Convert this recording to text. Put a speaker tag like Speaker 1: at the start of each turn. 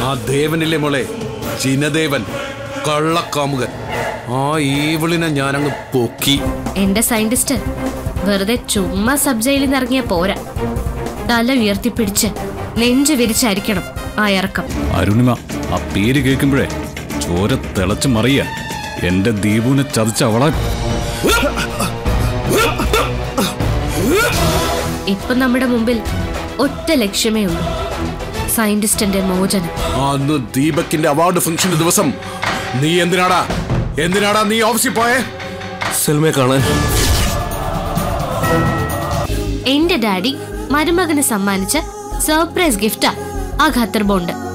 Speaker 1: ആ ദേവനില്ലേ മോളെ ജിനദേവൻ കള്ളക്കാമുകൻ ആ ഈവിളിനെ ഞാനങ്ങ് പൊക്കി
Speaker 2: എന്റെ സയന്റിസ്റ്റ് വെറുതെ ചുമ്മാ സബ് ജയിലിൽ നിന്ന് ഇറങ്ങിയ പോരാ തല ഉയർത്തിപ്പിടിച്ച് നെഞ്ചു വിരിച്ചായിരിക്കണം ആ ഇറക്കം
Speaker 3: അരുണിമ ആ പേര് കേൾക്കുമ്പോഴേ ചോര തിളച്ച് മറിയ എന്റെ ദീപുവിനെ ചതച്ച അവളെ
Speaker 2: ഇപ്പൊ നമ്മുടെ മുമ്പിൽ ഒറ്റ ലക്ഷ്യമേ ഉള്ളൂ സയന്റിസ്റ്റിന്റെ മോചനം
Speaker 1: അന്ന് ദീപക്കിന്റെ അവാർഡ് ഫംഗ്ഷന്റെ ദിവസം നീ എന്തിനാടാ എന്തിനാടാ നീ ഓഫീസിൽ പോയേ
Speaker 4: സെൽമയെ കാണാൻ
Speaker 2: എന്റെ ഡാഡി മരുമകന് സമ്മാനിച്ച സർപ്രൈസ് ഗിഫ്റ്റാ ആ ഖത്തർ ബോണ്ട്